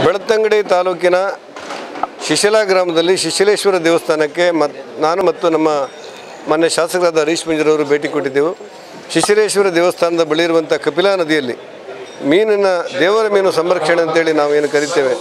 ಬೆಳ್ತಂಗಡಿ ತಾಲೂಕಿನ ಶಿಶಿಲಾ ಗ್ರಾಮದಲ್ಲಿ ಶಿಶಿಲೇಶ್ವರ ದೇವಸ್ಥಾನಕ್ಕೆ ಮತ್ ನಾನು ಮತ್ತು ನಮ್ಮ ಮಾನ್ಯ ಶಾಸಕರಾದ ಹರೀಶ್ ಮಂಜರವರು ಭೇಟಿ ಕೊಟ್ಟಿದ್ದೆವು ಶಿಶಿಲೇಶ್ವರ ದೇವಸ್ಥಾನದ ಬಳಿ ಇರುವಂಥ ಕಪಿಲಾ ನದಿಯಲ್ಲಿ ಮೀನಿನ ದೇವರ ಮೀನು ಸಂರಕ್ಷಣೆ ಅಂತೇಳಿ ನಾವು ಏನು ಕರಿತೇವೆ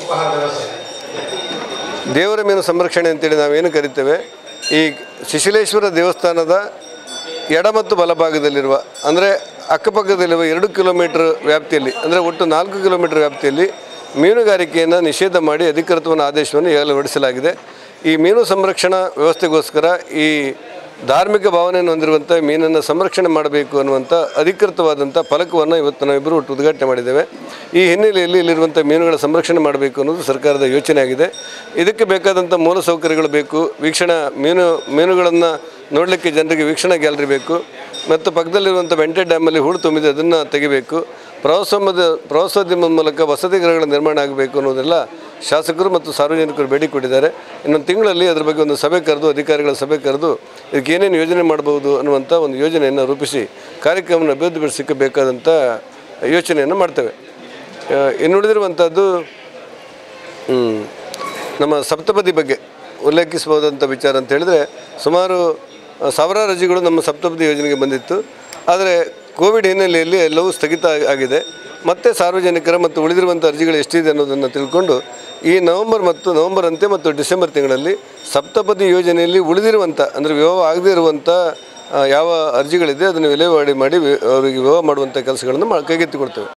ದೇವರ ಮೀನು ಸಂರಕ್ಷಣೆ ಅಂತೇಳಿ ನಾವೇನು ಕರಿತೇವೆ ಈ ಶಿಶಿಲೇಶ್ವರ ದೇವಸ್ಥಾನದ ಎಡ ಮತ್ತು ಬಲಭಾಗದಲ್ಲಿರುವ ಅಂದರೆ ಅಕ್ಕಪಕ್ಕದಲ್ಲಿರುವ ಎರಡು ಕಿಲೋಮೀಟರ್ ವ್ಯಾಪ್ತಿಯಲ್ಲಿ ಅಂದರೆ ಒಟ್ಟು ನಾಲ್ಕು ಕಿಲೋಮೀಟರ್ ವ್ಯಾಪ್ತಿಯಲ್ಲಿ ಮೀನುಗಾರಿಕೆಯನ್ನು ನಿಷೇಧ ಮಾಡಿ ಅಧಿಕೃತವನ್ನು ಆದೇಶವನ್ನು ಈಗಾಗಲೇ ಹೊರಡಿಸಲಾಗಿದೆ ಈ ಮೀನು ಸಂರಕ್ಷಣಾ ವ್ಯವಸ್ಥೆಗೋಸ್ಕರ ಈ ಧಾರ್ಮಿಕ ಭಾವನೆಯನ್ನು ಹೊಂದಿರುವಂಥ ಮೀನನ್ನು ಸಂರಕ್ಷಣೆ ಮಾಡಬೇಕು ಅನ್ನುವಂಥ ಅಧಿಕೃತವಾದಂಥ ಫಲಕವನ್ನು ಇವತ್ತು ನಾವಿಬ್ಬರು ಒಟ್ಟು ಉದ್ಘಾಟನೆ ಮಾಡಿದ್ದೇವೆ ಈ ಹಿನ್ನೆಲೆಯಲ್ಲಿ ಇಲ್ಲಿರುವಂಥ ಮೀನುಗಳ ಸಂರಕ್ಷಣೆ ಮಾಡಬೇಕು ಅನ್ನೋದು ಸರ್ಕಾರದ ಯೋಚನೆ ಆಗಿದೆ ಇದಕ್ಕೆ ಬೇಕಾದಂಥ ಮೂಲಸೌಕರ್ಯಗಳು ಬೇಕು ವೀಕ್ಷಣಾ ಮೀನು ಮೀನುಗಳನ್ನು ನೋಡಲಿಕ್ಕೆ ಜನರಿಗೆ ವೀಕ್ಷಣಾ ಗ್ಯಾಲರಿ ಬೇಕು ಮತ್ತು ಪಕ್ಕದಲ್ಲಿರುವಂಥ ವೆಂಟೆ ಡ್ಯಾಮಲ್ಲಿ ಹೂಳು ತುಂಬಿದೆ ಅದನ್ನು ತೆಗಿಬೇಕು ಪ್ರವಾಸೋದ್ಯಮದ ಪ್ರವಾಸೋದ್ಯಮದ ಮೂಲಕ ವಸತಿ ಗೃಹಗಳ ನಿರ್ಮಾಣ ಆಗಬೇಕು ಅನ್ನೋದೆಲ್ಲ ಶಾಸಕರು ಮತ್ತು ಸಾರ್ವಜನಿಕರು ಬೇಡಿಕೆ ಕೊಟ್ಟಿದ್ದಾರೆ ಇನ್ನೊಂದು ತಿಂಗಳಲ್ಲಿ ಅದರ ಬಗ್ಗೆ ಒಂದು ಸಭೆ ಕರೆದು ಅಧಿಕಾರಿಗಳ ಸಭೆ ಕರೆದು ಇದಕ್ಕೆ ಏನೇನು ಯೋಜನೆ ಮಾಡಬಹುದು ಅನ್ನುವಂಥ ಒಂದು ಯೋಜನೆಯನ್ನು ರೂಪಿಸಿ ಕಾರ್ಯಕ್ರಮವನ್ನು ಅಭಿವೃದ್ಧಿಪಡಿಸಲಿಕ್ಕೆ ಬೇಕಾದಂಥ ಯೋಚನೆಯನ್ನು ಮಾಡ್ತೇವೆ ಆ, ಇನ್ನು ಉಳಿದಿರುವಂಥದ್ದು ಹ್ಮ್, ನಮ್ಮ ಸಪ್ತಪದಿ ಬಗ್ಗೆ ಉಲ್ಲೇಖಿಸಬಹುದಂಥ ವಿಚಾರ ಅಂತ ಹೇಳಿದರೆ ಸುಮಾರು ಆ, ಸಾವಿರಾರು ಅರ್ಜಿಗಳು ನಮ್ಮ ಸಪ್ತಪದಿ ಯೋಜನೆಗೆ ಬಂದಿತ್ತು ಆದರೆ ಕೋವಿಡ್ ಹಿನ್ನೆಲೆಯಲ್ಲಿ ಎಲ್ಲವೂ ಸ್ಥಗಿತ ಆಗಿ- ಆಗಿದೆ ಮತ್ತೆ ಸಾರ್ವಜನಿಕರ ಮತ್ತು ಉಳಿದಿರುವಂಥ ಅರ್ಜಿಗಳು ಎಷ್ಟಿದೆ ಅನ್ನೋದನ್ನು ತಿಳ್ಕೊಂಡು ಈ ನವೆಂಬರ್ ಮತ್ತು ನವೆಂಬರ್ ಅಂತ್ಯ ಮತ್ತು ಡಿಸೆಂಬರ್ ತಿಂಗಳಲ್ಲಿ ಸಪ್ತಪದಿ ಯೋಜನೆಯಲ್ಲಿ ಉಳಿದಿರುವಂಥ ಅಂದರೆ ವಿವಾಹ ಆಗದೇ ಇರುವಂಥ ಆ, ಯಾವ ಅರ್ಜಿಗಳಿದೆ ಅದನ್ನು ವಿಲೇವಾರಿ ಮಾಡಿ ವಿ- ಅವರಿಗೆ ವಿವಾಹ ಮಾಡುವಂಥ ಕೆಲಸಗಳನ್ನು ಮಾ ಕೈಗೆತ್ತಿಕೊಡ್ತೇವೆ